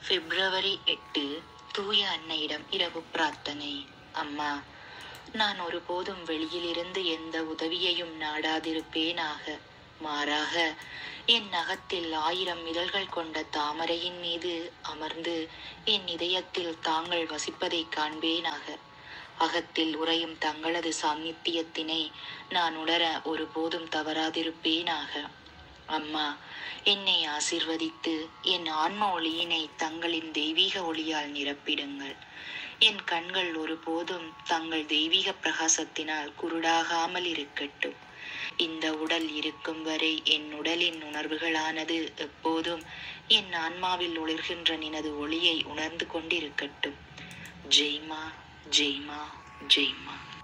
பிப்ரவரி எட்டு தூய அன்னையிடம் இரவு பிரார்த்தனை அம்மா நான் ஒருபோதும் வெளியிலிருந்து எந்த உதவியையும் நாடாதிருப்பேனாக மாறாக என் நகத்தில் ஆயிரம் இதழ்கள் கொண்ட தாமரையின் மீது அமர்ந்து என் இதயத்தில் தாங்கள் வசிப்பதைக் காண்பேனாக அகத்தில் உறையும் தங்களது சாநித்தியத்தினை நான் உணர ஒருபோதும் தவறாதிருப்பேனாக அம்மா என்னை ஆசிர்வதித்து என் ஆன்ம ஒளியினை தங்களின் தெய்வீக ஒளியால் நிரப்பிடுங்கள் என் கண்கள் ஒருபோதும் தங்கள் தெய்வீக பிரகாசத்தினால் குருடாகாமல் இருக்கட்டும் இந்த உடல் இருக்கும் வரை என் உடலின் உணர்வுகளானது எப்போதும் என் ஆன்மாவில் ஒளிர்கின்ற நினது ஒளியை உணர்ந்து கொண்டிருக்கட்டும் ஜெய்மா ஜெய்மா ஜெய்மா